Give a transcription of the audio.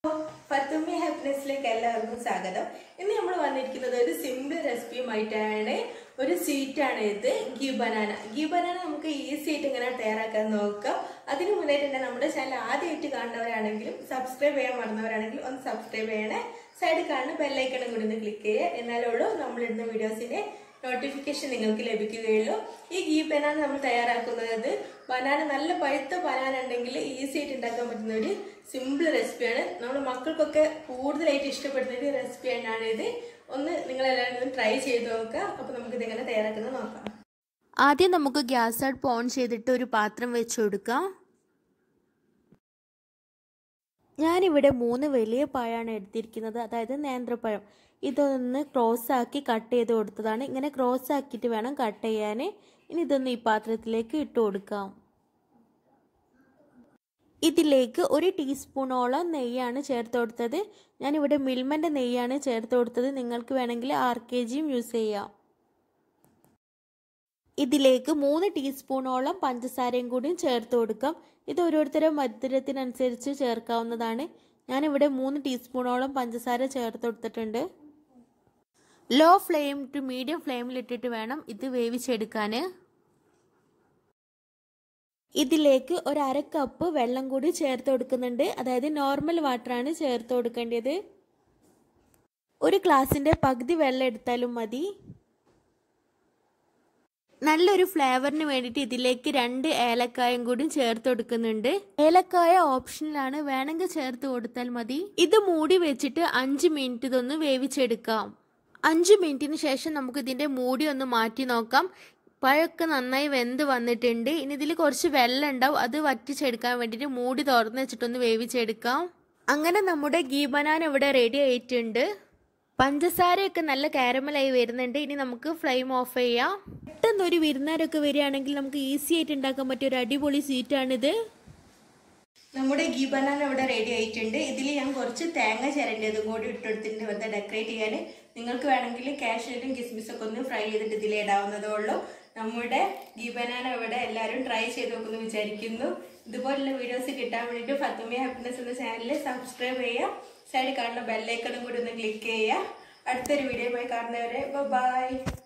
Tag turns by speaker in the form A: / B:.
A: ഫത്തുമ്മി ഹാപ്പിനെസ്സിലേക്ക് എല്ലാവർക്കും സ്വാഗതം ഇന്ന് നമ്മൾ വന്നിരിക്കുന്നത് ഒരു സിമ്പിൾ റെസിപ്പിയുമായിട്ടാണ് ഒരു സ്വീറ്റ് ആണ് ഇത് ഗീ ബനാന ഗീ ബനാന നമുക്ക് ഈസി ആയിട്ട് എങ്ങനെ തയ്യാറാക്കാൻ നോക്കാം അതിന് മുന്നേ തന്നെ നമ്മുടെ ചാനൽ ആദ്യമായിട്ട് കാണുന്നവരാണെങ്കിലും സബ്സ്ക്രൈബ് ചെയ്യാൻ മറന്നവരാണെങ്കിലും ഒന്ന് സബ്സ്ക്രൈബ് ചെയ്യണേ സൈഡിൽ കാണുന്ന ബെല്ലൈക്കണും കൂടി ഒന്ന് ക്ലിക്ക് ചെയ്യുക എന്നാലുള്ളൂ നമ്മളിടുന്ന വീഡിയോസിന്റെ നോട്ടിഫിക്കേഷൻ നിങ്ങൾക്ക് ലഭിക്കുകയുള്ളൂ ഈ ഗീ ബനാന നമ്മൾ തയ്യാറാക്കുന്നത് ബനാന നല്ല പഴുത്ത ബനാന ഉണ്ടെങ്കിൽ ഈസി ആയിട്ട് ഉണ്ടാക്കാൻ പറ്റുന്ന ഒരു സിമ്പിൾ റെസിപ്പിയാണ് നമ്മൾ മക്കൾക്കൊക്കെ കൂടുതലായിട്ട് ഇഷ്ടപ്പെടുന്ന ഒരു റെസിപ്പി തന്നെയാണ് ഇത് ഒന്ന് നിങ്ങൾ എല്ലാവരും ട്രൈ ചെയ്ത് നോക്കുക അപ്പോൾ നമുക്ക് ഇതെങ്ങനെ തയ്യാറാക്കുന്നത് നോക്കാം
B: ആദ്യം നമുക്ക് ഗ്യാസ് അടുപ്പ് ഓൺ ചെയ്തിട്ട് ഒരു പാത്രം വെച്ച് കൊടുക്കാം ഞാനിവിടെ മൂന്ന് വലിയ പഴമാണ് എടുത്തിരിക്കുന്നത് അതായത് നേന്ത്രപ്പഴം ഇതൊന്ന് ക്രോസ് ആക്കി കട്ട് ചെയ്ത് കൊടുത്തതാണ് ഇങ്ങനെ ക്രോസ് ആക്കിയിട്ട് വേണം കട്ട് ചെയ്യാൻ ഇനി ഇതൊന്ന് ഈ പാത്രത്തിലേക്ക് ഇട്ട് കൊടുക്കാം ഇതിലേക്ക് ഒരു ടീസ്പൂണോളം നെയ്യാണ് ചേർത്ത് കൊടുത്തത് ഞാനിവിടെ മിൽമൻ്റെ നെയ്യാണ് ചേർത്ത് കൊടുത്തത് നിങ്ങൾക്ക് വേണമെങ്കിൽ ആർ കെ ജിയും യൂസ് ചെയ്യാം ഇതിലേക്ക് മൂന്ന് ടീസ്പൂണോളം പഞ്ചസാരയും കൂടിയും ചേർത്ത് കൊടുക്കാം ഇത് ഓരോരുത്തരുടെ മധുരത്തിനനുസരിച്ച് ചേർക്കാവുന്നതാണ് ഞാനിവിടെ മൂന്ന് ടീസ്പൂണോളം പഞ്ചസാര ചേർത്ത് കൊടുത്തിട്ടുണ്ട് ലോ ഫ്ലെയിം ടു മീഡിയം ഫ്ലെയിമിലിട്ടിട്ട് വേണം ഇത് വേവിച്ചെടുക്കാൻ ഇതിലേക്ക് ഒരു അര കപ്പ് വെള്ളം കൂടി ചേർത്ത് കൊടുക്കുന്നുണ്ട് അതായത് നോർമൽ വാട്ടറാണ് ചേർത്ത് കൊടുക്കേണ്ടത് ഒരു ഗ്ലാസിൻ്റെ പകുതി വെള്ളം എടുത്താലും മതി നല്ലൊരു ഫ്ലേവറിന് വേണ്ടിയിട്ട് ഇതിലേക്ക് രണ്ട് ഏലക്കായും കൂടി ചേർത്ത് കൊടുക്കുന്നുണ്ട് ഏലക്കായ ഓപ്ഷനിലാണ് വേണമെങ്കിൽ ചേർത്ത് കൊടുത്താൽ മതി ഇത് മൂടി വെച്ചിട്ട് അഞ്ച് മിനിറ്റ് ഇതൊന്ന് വേവിച്ചെടുക്കാം അഞ്ച് മിനിറ്റിന് ശേഷം നമുക്ക് ഇതിന്റെ മൂടി ഒന്ന് മാറ്റി നോക്കാം പഴമൊക്കെ നന്നായി വെന്ത് വന്നിട്ടുണ്ട് ഇനി ഇതിൽ കുറച്ച് വെള്ളം ഉണ്ടാവും അത് വറ്റിച്ചെടുക്കാൻ വേണ്ടിയിട്ട് മൂടി തുറന്ന് വെച്ചിട്ടൊന്ന് വേവിച്ചെടുക്കാം അങ്ങനെ നമ്മുടെ ഗീ ബനാന ഇവിടെ റെഡി ആയിട്ടുണ്ട് പഞ്ചസാരയൊക്കെ നല്ല കാരമലായി വരുന്നുണ്ട് ഇനി നമുക്ക് ഫ്ലെയിം ഓഫ് ചെയ്യാം പെട്ടെന്ന് ഒരു വിരുന്നാരൊക്കെ വരികയാണെങ്കിൽ നമുക്ക് ഈസി ആയിട്ട് ഉണ്ടാക്കാൻ പറ്റിയ ഒരു അടിപൊളി സ്വീറ്റാണിത്
A: നമ്മുടെ ഗീ ബനാന ഇവിടെ റെഡി ആയിട്ടുണ്ട് ഇതിൽ ഞാൻ കുറച്ച് തേങ്ങ ചിരണ്ടിയതും കൂടി ഇട്ടെടുത്തിട്ടുണ്ട് വെറുതെ ഡെക്കറേറ്റ് ചെയ്യാൻ നിങ്ങൾക്ക് വേണമെങ്കിൽ കാഷ്നട്ടും കിസ്മിസൊക്കെ ഒന്ന് ഫ്രൈ ചെയ്തിട്ട് ഇതിൽ ഇടാവുന്നതേ ഉള്ളൂ നമ്മുടെ ഗീ ബനാന ഇവിടെ എല്ലാവരും ട്രൈ ചെയ്ത് നോക്കുമെന്ന് വിചാരിക്കുന്നു ഇതുപോലുള്ള വീഡിയോസ് കിട്ടാൻ വേണ്ടിയിട്ട് ഫത്തുമിയ ഹാപ്പിനെസ് എന്ന ചാനൽ സബ്സ്ക്രൈബ് ചെയ്യുക സൈഡിൽ കാണുന്ന ബെല്ലൈക്കണും കൂടി ഒന്ന് ക്ലിക്ക് ചെയ്യുക അടുത്തൊരു വീഡിയോയുമായി കാണുന്നവരെ ബൈ